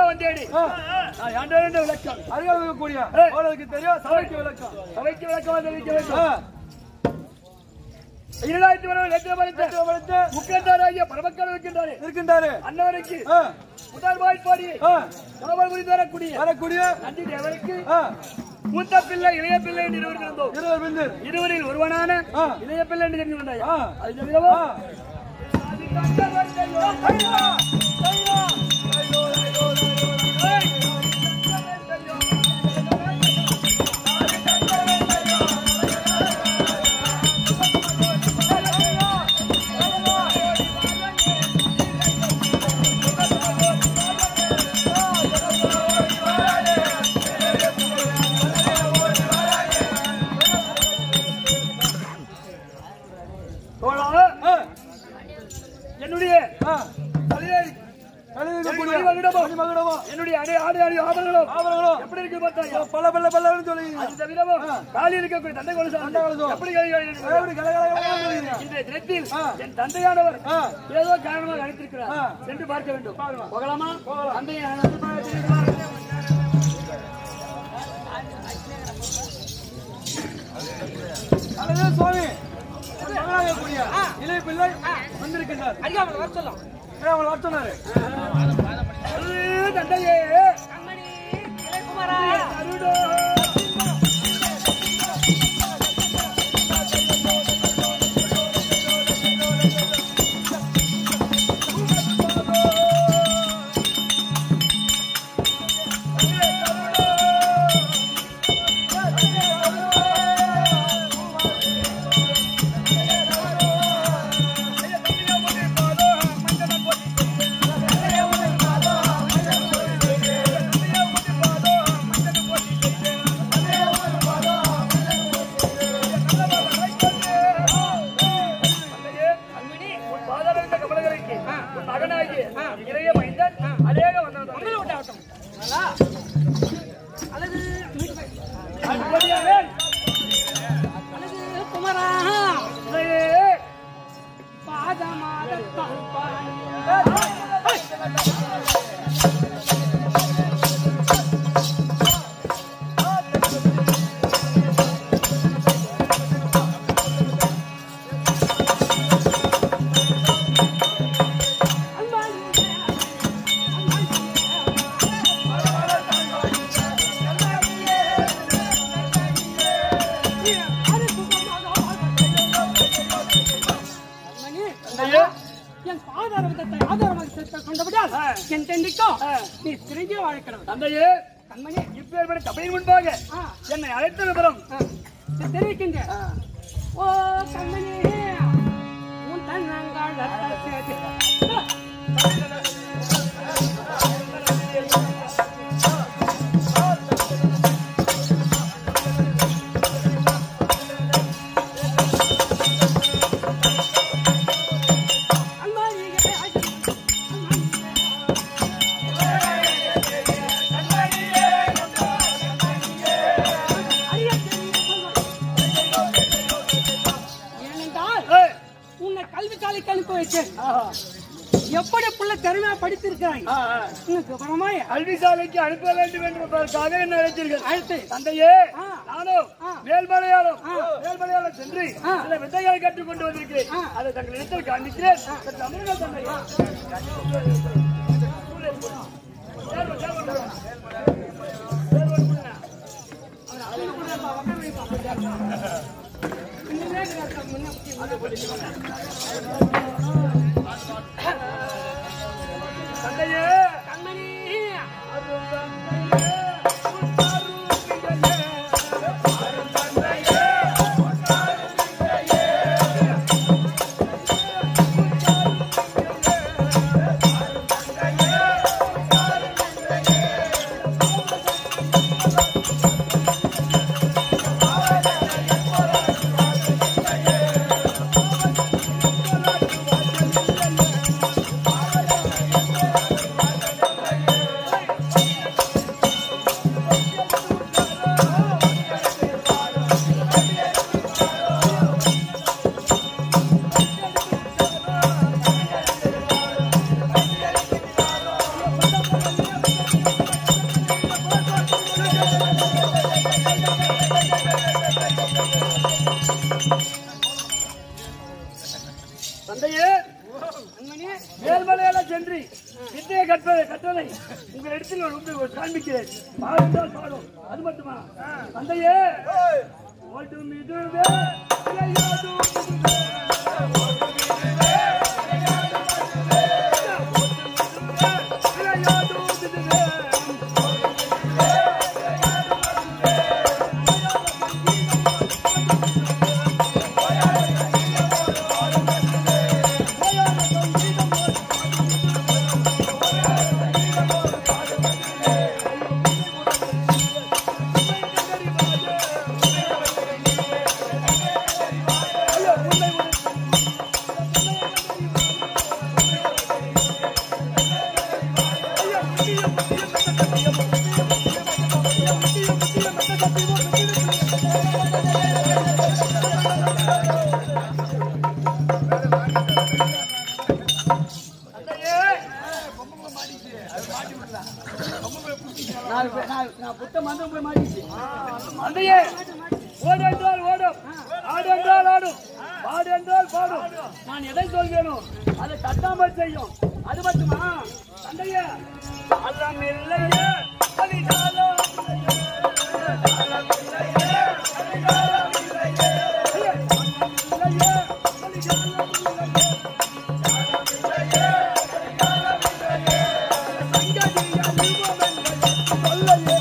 வந்தேடி ஆ. நான் யாண்டவன் விளக்கம் அருகாமல் இருக்கக்கூடிய ஏய். அவளுக்கு தெரியும் சபைக்கு விளக்கம் சபைக்கு விளக்கமா தெரிவிக்க ஆ. வேண்டும் இரண்டாயிரத்தி ஒன்று லட்சம் லட்சம் வளர்த்து முக்கியத்தாராகிய பரமக்கள் இருக்கின்றாரே இருக்கின்றாரு அன்னவருக்கு ஆ. முதல் வாய்ப்பாடி ஆ. காவல் புரிந்து வரக்கூடிய வரக்கூடிய நன்றி தேவருக்கு ஆ. மூத்த பிள்ளை இளைய பிள்ளை என்று இருவர் இருந்தோம் இருவர் பிந்து இருவரில் ஒருவனான ஆ. இளைய பிள்ளை என்று தெரிந்து கொண்டாய் ஆ. அது தவிரவோ ஆ. தோழா, ஆ. என்னுடைய ஆ. தலையை கழுவி இருக்கக்கூடிய மணிமகுடமோ, மணிமகுடமோ, என்னுடைய அடை ஆடு அடி ஆபரணங்களும் ஆபரணங்களோ, எப்படி இருக்கு பார்த்தாயா பல பல பல்லன்னு சொல்லுவீங்க. அது தவிரவோ காலில் இருக்கக்கூடிய தந்தை கொலுசு தந்தை கொலுசு. எப்படி கை எப்படி கலகலகலன்னு சொல்லுவீங்க. இன்றைய தினத்தில் ஆ. என் தந்தையானவர் ஆ. ஏதோ காரணமாக அழைத்திருக்கிறார் ஆ. சென்று பார்க்க வேண்டும் போகலாமா தந்தையை அழகு சுவாமி மகளாக இருக்கக்கூடிய இளைய பிள்ளை வந்திருக்கின்றார் அடிக்காமல் வர சொல்லலாம் ஏன் அவங்களை வர சொன்னாரு தந்தையே கண்மணி இளையகுமாரா அருடோ. தந்தையே, உன் பாதாள கமலங்களுக்கு உன் மகனாகிய இளைய மைந்தன் அநேக வந்தவன் உங்களை விட்டு ஆகட்டும் அழகு அன்படியாரே, அழகு குமரா தந்தையே, பாதமாத தந்தையே, என் பாதாரத்தை ஆதாரமாக சேர்த்த கொண்டபடியால் ஆ. என் தெண்டிக்கோ ஆ. நீ சிறஞ்சிய வாழ்க்கிறவன் தந்தையே கண்மணி இப்பேற்பட்ட சபையின் முன்பாக ஆ. என்னை அழைத்த விவரம் ஆ. நான் தெரிவிக்கின்றேன் ஓ கண்மணி உன் தன்னங்காலத்தை சேர்த்து ஏனென்றால் ஏய், உன்னை கல்வி சாலைக்கு அனுப்பி வச்சேன் ஆஹா, எப்படி புள்ள திறமையா படித்திருக்கிறாய் ஆ, ஆ. உனக்கு விவரமாய் கல்வி சாலைக்கு அனுப்ப வேண்டும் என்பதற்காக என்ன அழைத்தீர்கள் அழைத்து தந்தையே ஆ. நானும் ஆ. மேல்மலையாளம் ஆ. மேல்மலையாளம் சென்று ஆ. சில வித்தைகளை கற்றுக்கொண்டு வந்திருக்கிறேன் ஆ. அதை தங்கள் இடத்தில் காண்பிக்கிறேன் சற்று அமருங்கள் தந்தையே. சேர்வா, சேர்வா, சேர்வா. சேர்வா, கொடுங்க. தந்தையே கண்மணி அது தந்தையே உத்தாருக்கின்றே. தந்தையே அண்ணனே மேல்மலையால சென்று வித்தையை கற்பதை கற்றதை உங்கள் இடத்தில் நான் உங்களை காண்பிக்கிறேன் பாடுங்கள் பாடும் அது மட்டுமா தந்தையே ஓட்டும் இதுவே இளையாடும் இதுவே. இளையாடும் இதுவே. நான் நான் நான் புத்த மந்திரம் போய் மாட்டிச்சு அந்தையே ஓடு என்றால் ஓடும் ஆடு என்றால் ஆடும் பாடு என்றால் பாடும் நான் எதை சொல்வேனோ அதை தட்டாமல் செய்யும் அது மட்டுமா தந்தையே அல்லம் இல்லையே அதிகாலம் இல்லையே. அல்லம் இல்லையே, அதிகாலம் இல்லையே. இல்லையே, அதிகாலம் இல்லையே. சங்கதிய அனுபவம் என்பது சொல்லையே.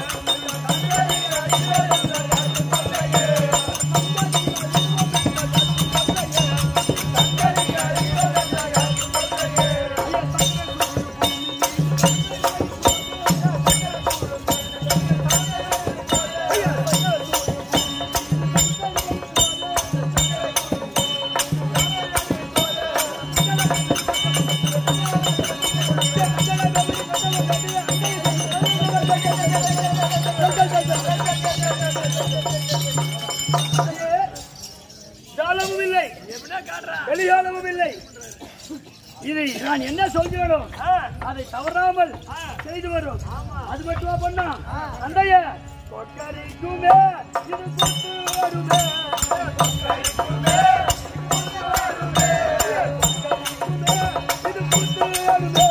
ஜாலமும் இல்லை வெளியாலமும் இல்லை இதை நான் என்ன சொல்கிறேனோ அதை தவறாமல் செய்து வரும் அது மட்டுமா பண்ணா அந்தைய கொக்கரிக்குமே இது கொத்து வருமே கொக்கரிக்குமே, இது கொத்து வருமே.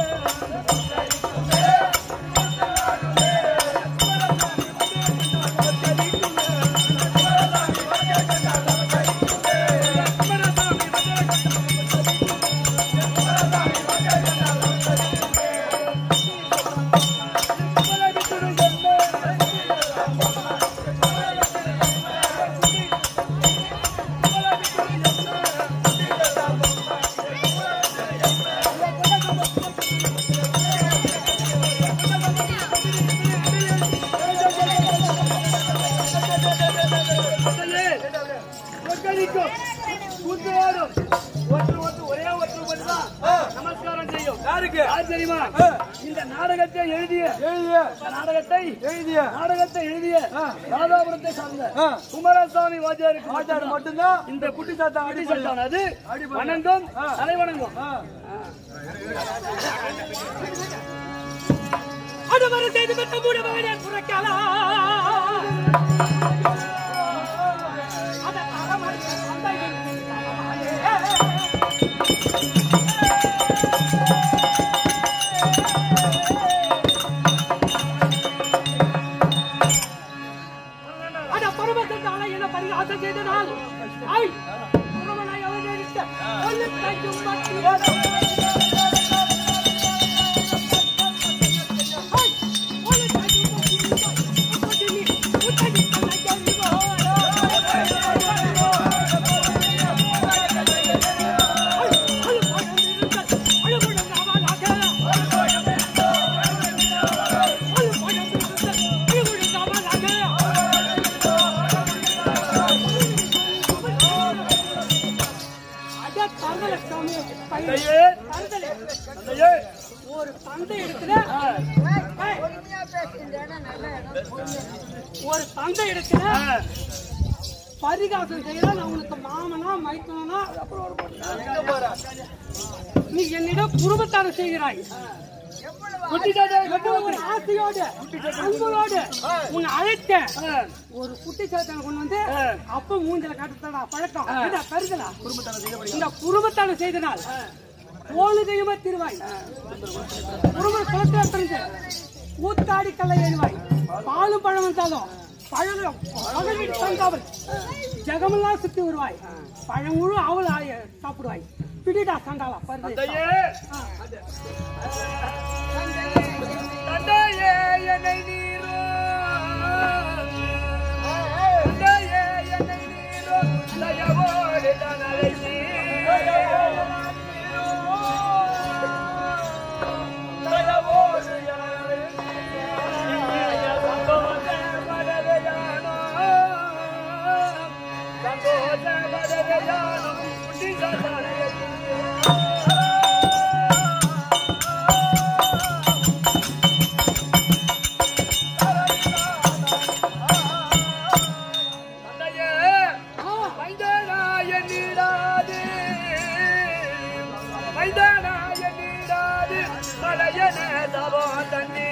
கொக்கரிக்கும் கூத்து ஆடும் ஒன்று ஒன்று ஒரே ஒன்று மட்டும்தான் நமஸ்காரம் செய்யும் யாருக்கு யார் தெரியுமா இந்த நாடகத்தை எழுதிய எழுதிய இந்த நாடகத்தை எழுதிய நாடகத்தை எழுதிய ராதாபுரத்தை சார்ந்த ஆ. குமாரசாமி வாத்தியாருக்கு ஆச்சாரம் மட்டும்தான் மட்டும்தான் இந்த குட்டி சாத்தா குட்டி அடி சட்டானது அடிபடும். வணங்கும் ஆ. தலை வணங்கும் ஆ. அடுவரு செய்து பெற்ற மூடவனே புறக்கலாம் அத அறமறிந்த தந்தையின் தலமாயே. அட பரமசத்தான என பரிகாசம் செய்தனால் ஐ பரமனாய் அவதரித்த ஒன்று கையும் தந்தையே, தந்தையே, ஒரு தந்தை இடத்துல ஏய், ஒரு தந்தை இடத்துல ஆ, பரிகாசம் செய்யலாம் நான் உனக்கு மாமனா மைத்தனா நீ என்னிடம் குடும்பத்தார செய்கிறாய் குட்டி சாத்தான் எவ்வளவு ஒரு ஆசையோடு அன்போடு உன்னை அழைத்தேன் ஒரு குட்டி சாத்தான கொண்டு வந்து அப்ப மூஞ்சில காட்டுறதா பழக்கம் என்ன கருதலா இந்த குடும்பத்தான செய்தனால் போலு தெய்வமா திருவாய் குடும்ப குலத்தை பிரிஞ்சு ஊத்தாடி கல்லை எழுவாய் பாலும் பழம் வந்தாலும் பழம் பகலில் தங்காவல் ஜெகமெல்லாம் சுத்தி வருவாய் பழம் முழு அவள் ஆய- சாப்பிடுவாய் பிடிடா சண்டாளா பருது தந்தையே தந்தையே என்னை நீரோ தந்தையே என்னை நீரோ தயவோடு தான் தந்தையே மைதானாய நீடாது மைதானாய நீடாது மலையன தவோ தண்ணி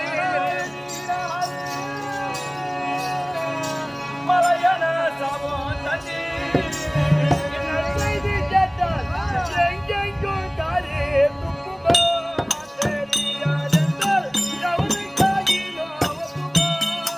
மலையன தவோ தண்ணி செய்தி கேட்டால் எங்கெங்கும் தாரே துப்புமா தெரியாதென்றால் எவனுக்காகிலோ ஒப்புமா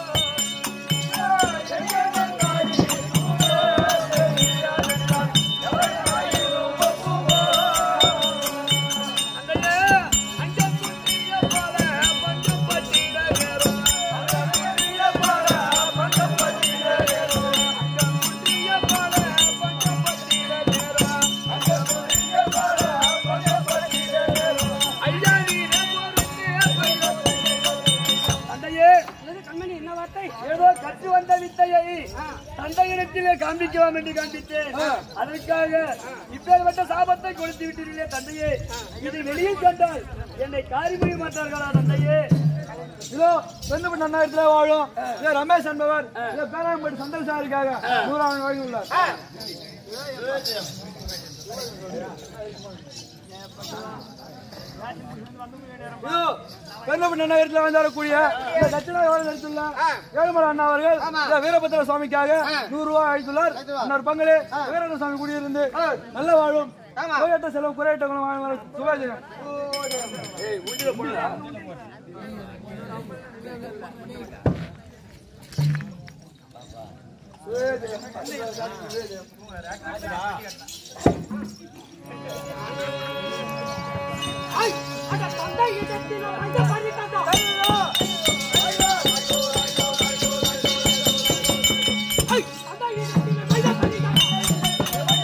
தந்தையே என்னது கண்மணி என்ன வார்த்தை ஏதோ கற்று வந்த வித்தையை தந்தையிடத்திலே காண்பிக்கலாம் என்று காண்பித்தேன் அதற்காக இப்பேற்பட்ட சாபத்தை கொடுத்து விட்டீர்களே தந்தையே இது வெளியில் கண்டால் என்னை காரி முடிய மாட்டார்களா தந்தையே இதோ பெண்ணு பண்ண அண்ணாயிரத்துல வாழும் இதோ ரமேஷ் என்பவர் இதோ பேராயம்பட்டு சந்தோஷ் சாருக்காக நூறாவது வழங்கி உள்ளார் இதோ பெண்ணு பண்ண அண்ணாயிரத்துல வந்தாரக்கூடிய இந்த தட்சிணா எவ்வளவு எடுத்துள்ள ஏழுமலை அண்ணா அவர்கள் இந்த வீரபத்திர சுவாமிக்காக நூறு ரூபாய் அளித்துள்ளார் இன்னொரு பங்களே வீரபத்திர சுவாமி குடியிருந்து நல்ல வாழும் நோயற்ற செலவு குறையற்ற குணம் வாழ சுகாஜனம் ஐ, அட தந்தை இடத்தில் மஞ்ச பண்ணிட்டாங்க. ஐ, தந்தை இடத்தில் மஞ்ச பண்ணிட்டாங்க.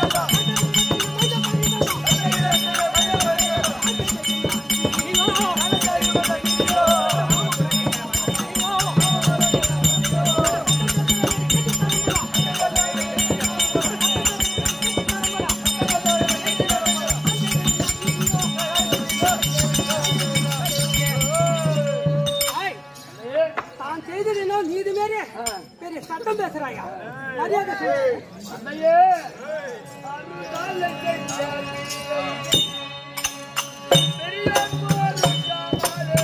ஐ, தான் செய்ததினோ நீதி மேலே பெரிய சட்டம் பேசுறாயா மரியாதை சொல்லு. தந்தையே அருளாலே செஞ்சாலே. பெரியோர் போருக்காமலே.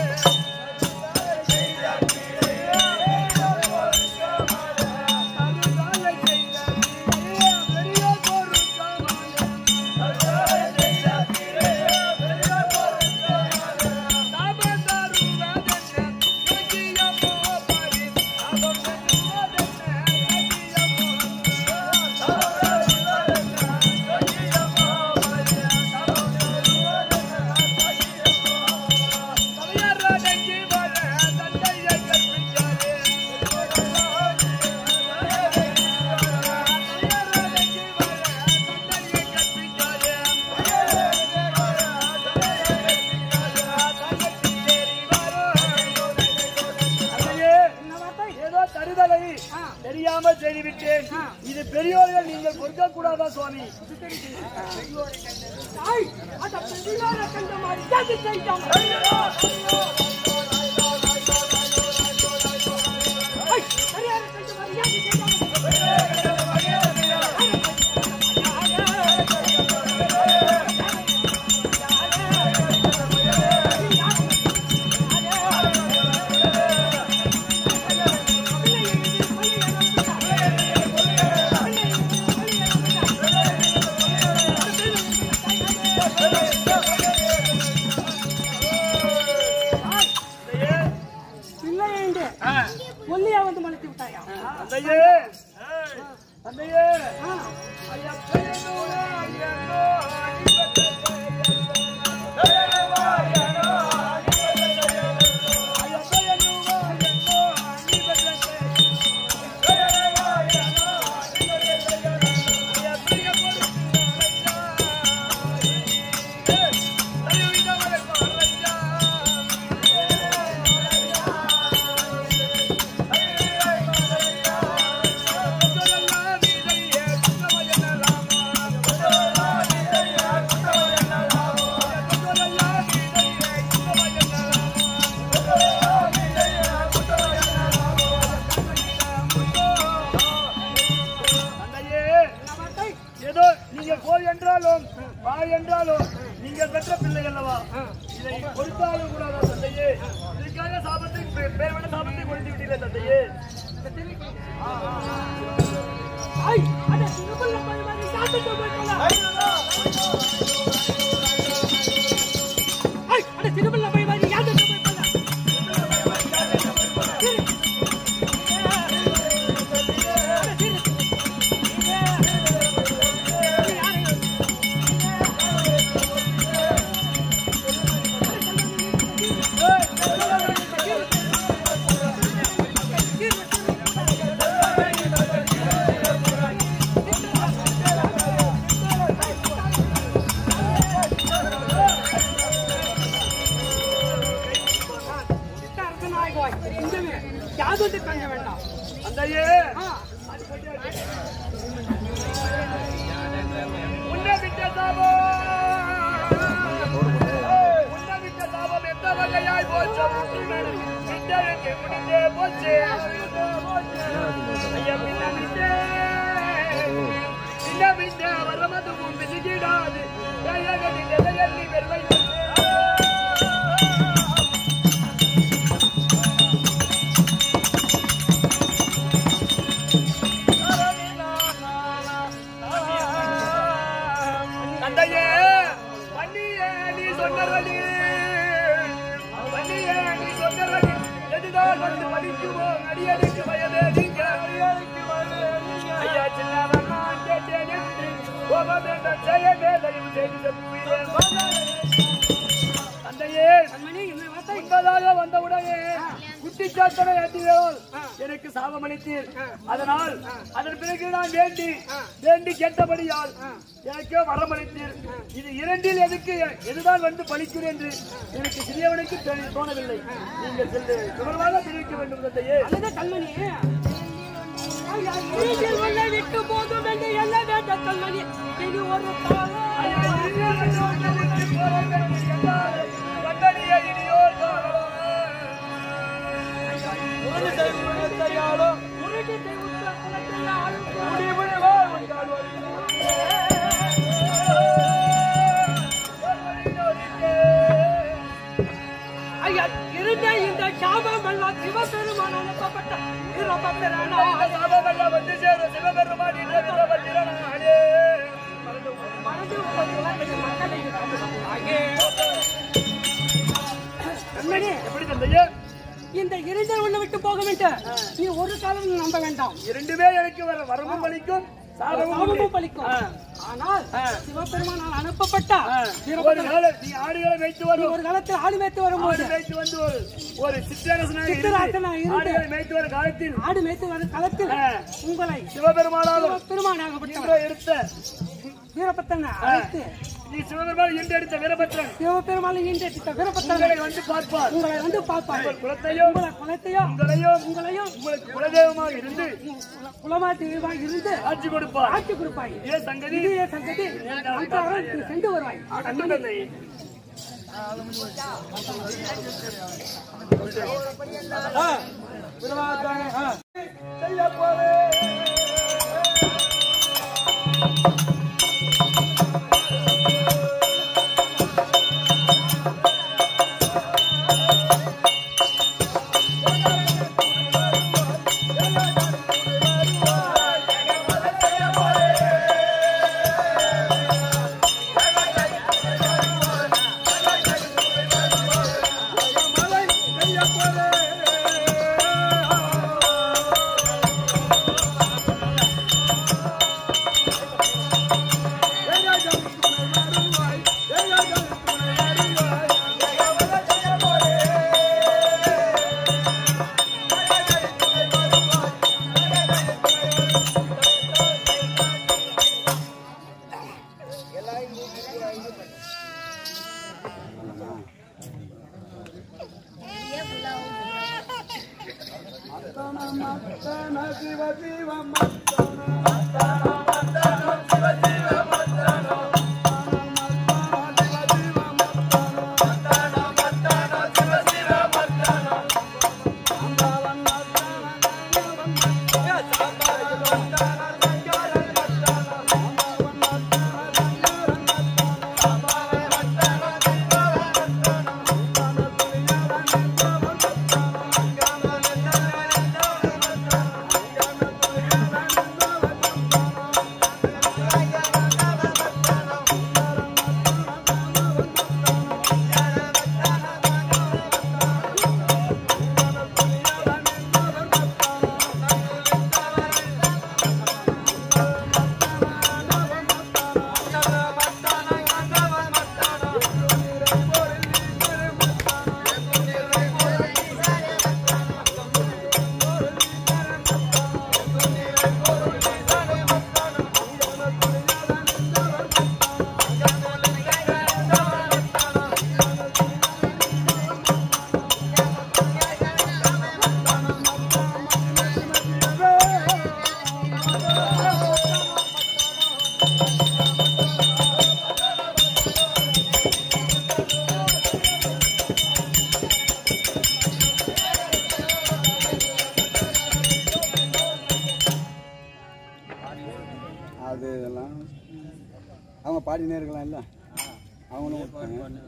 அருளாலே செஞ்சாலே. பெரியோர் போருக்காமலே. என்ன வார்த்தை? ஏதோ தருதலை தெரியாமல் செய்துவிட்டேன் இது பெரியோர்கள் நீங்கள் கொடுக்க கூடாதா சுவாமி ஐ, அட பெரியோரை கண்ட மரியாதை செய்யாம. ஐ, பெரியோரை கண்ட மரியாதை செய்யாம. நீங்க போ என்றாலும் வா என்றாலும் நீங்க பெற்ற பிள்ளை அல்லவா இதை கொடுத்தாலும் கூடாதா தந்தையே இதுக்காக சாபத்தை பே- பேர் வேண்ட சாபத்தை கொடுத்து விட்டீங்களே தந்தையே ஐ, அட திருமல்ல போய் மாதிரி சாப்பிட்டு போய் போலாம். ஐ, அட திருமல்ல போய் மாதிரி யாத்திட்டு போய் போலாம். திரு. அட திரு. அரசனாகுவாய். இங்கவே யாதொன்று தங்க வேண்டாம் தந்தையே ஆ, உன்னை விட்ட சாபம் உன்னை விட்ட சாபம் எந்த வகையாய் போச்சோ விட்டழுக்கு முடிந்தே போச்சு ஐயா பின்ன விட்டே பின்ன விட்ட வரமதுவும் பிசுகிடாது கையகடி நிலையல்லி வெறுமை தந்தையே பண்ணியே நீ சொன்னபடி பண்ணியே நீ சொன்னபடி எதுதான் வந்து படிக்குவோம் அடியடிக்கு வயதேடிங்க ஐயா சின்னவன் நான் கேட்டேன் என்று கோபம் என்ற செய்ய வேலையும் செய்து தப்புவீரேன். தந்தையே கண்மணி, என்னை வார்த்தை உண்பதாக வந்தவுடனே குட்டிச்சாத்தனை ஏற்றினால் எனக்கு சாபமளித்தீர் அதனால் அதன் பிறகு நான் வேண்டி வேண்டி கேட்டபடியால் எனக்கு வரமளித்தீர் இது இரண்டில் எதுக்கு எதுதான் வந்து பலிக்கும் என்று எனக்கு சிறியவனுக்கு தெரி- தோணவில்லை நீங்கள் சென்று விவரமாக தெரிவிக்க வேண்டும் தந்தையே அல்லது கண்மணி ஐயா, வீட்டில் உன்னை விட்டு போதும் என்று என்ன வேண்ட கண்மணி இது ஒரு காலம் ஐயா, இனிய சந்தோஷத்திற்கு போராட்டம் என்றால் கண்டறிய இனியோர் காலம். ஒரு செய்யாலும் உருட்டித்தை உற்ற குலத்தை ஆளும் முடிவு வாழ் ஐயா இருந்த இந்த சாபம் எல்லாம் சிவபெருமான் அனுப்பப்பட்ட வீரபத்திரனா சாபமெல்லாம் வந்து சேரும் சிவபெருமான் என்ற வீரபத்திரனாலே. மனது உங்கள் குலத்தை மக்களை காப்பாற்றுவாயே. கண்மணி எப்படி தந்தையே இந்த இருந்தல் உன்னை விட்டு போக வேண்டும் நீ ஒரு காலம் நம்ப வேண்டாம் இரண்டுமே எனக்கு வர வரமும் பலிக்கும் சாபமும் சாபமும் உண்டு. பலிக்கும் ஆ. ஆனால் சிவபெருமானால் அனுப்பப்பட்ட ஆ. ஒரு வீரபத்திரன் நாள் நீ ஆடுகளை வைத்து நீ வரும் ஒரு காலத்தில் ஆடு மேய்த்து வரும்போது ஆடு மேய்த்து வந்து ஒரு ஒரு சிற்றரசனாக சிற்றரசனாக இருந்து இருந்து ஆடுகளை மேய்த்து வரும் காலத்தில் ஆடு மேய்த்து வரும் காலத்தில் ஆ. உங்களை சிவபெருமானாலும் சிவபெருமானாகப்பட்டவர் இன்று எடுத்த வீரபத்திரனை அழைத்து நீ சிவபெருமான் இன்று எடுத்த வீரபத்திரன் சிவபெருமானை ஈண்டெடுத்த வீரபத்திரனை உங்களை வந்து பார்ப்பார் உங்களை வந்து பார்ப்பார் உங்கள் குலத்தையும் உங்களை குலத்தையும் உங்களையும் உங்களையும் உங்களுக்கு குலதெய்வமாக இருந்து குலமாட்டு வீரமாக இருந்து ஆட்சி கொடுப்பார் ஆட்சி கொடுப்பாய் இதே சங்கதி இதே சங்கதி அன்றாடம் நீ சென்று வருவாய் கட்டும் தந்தை செய்ய போறேன் அவங்க பாடினே இருக்கலாம் இல்லை அவங்களும் விட்டாங்க.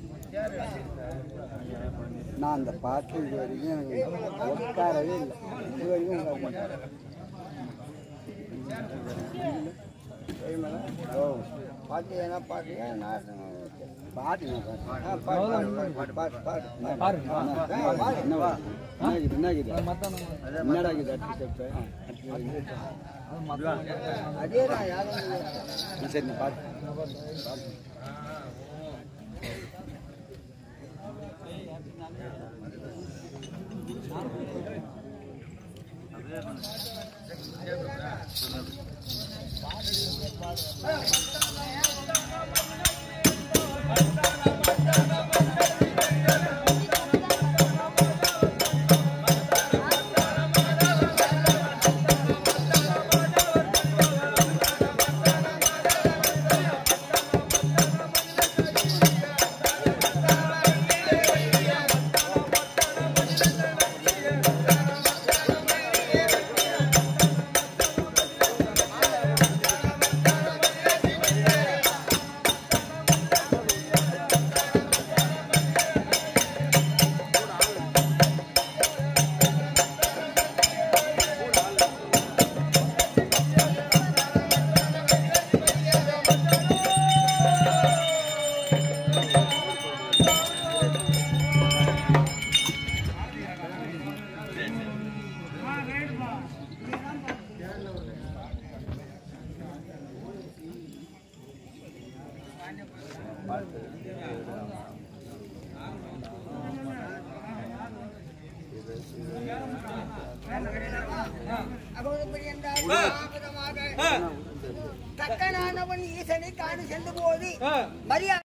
நான் அந்த பாட்டு இது வரைக்கும் எனக்கு உட்காரவே இல்லை இது வரைக்கும் உட்கார மாட்டேன் ஓ பாட்டு என்ன பாட்டு பாட்டு என்ன பாட்டு பாட்டு பாட்டு பாட்டு பாட்டு பாட்டு என்னவா என்ன இது என்னடா இது அதே தான் யாரும் சரி நீ பாட்டு தக்கனானவன் ஈசனை காண சென்ற போது மரியாதை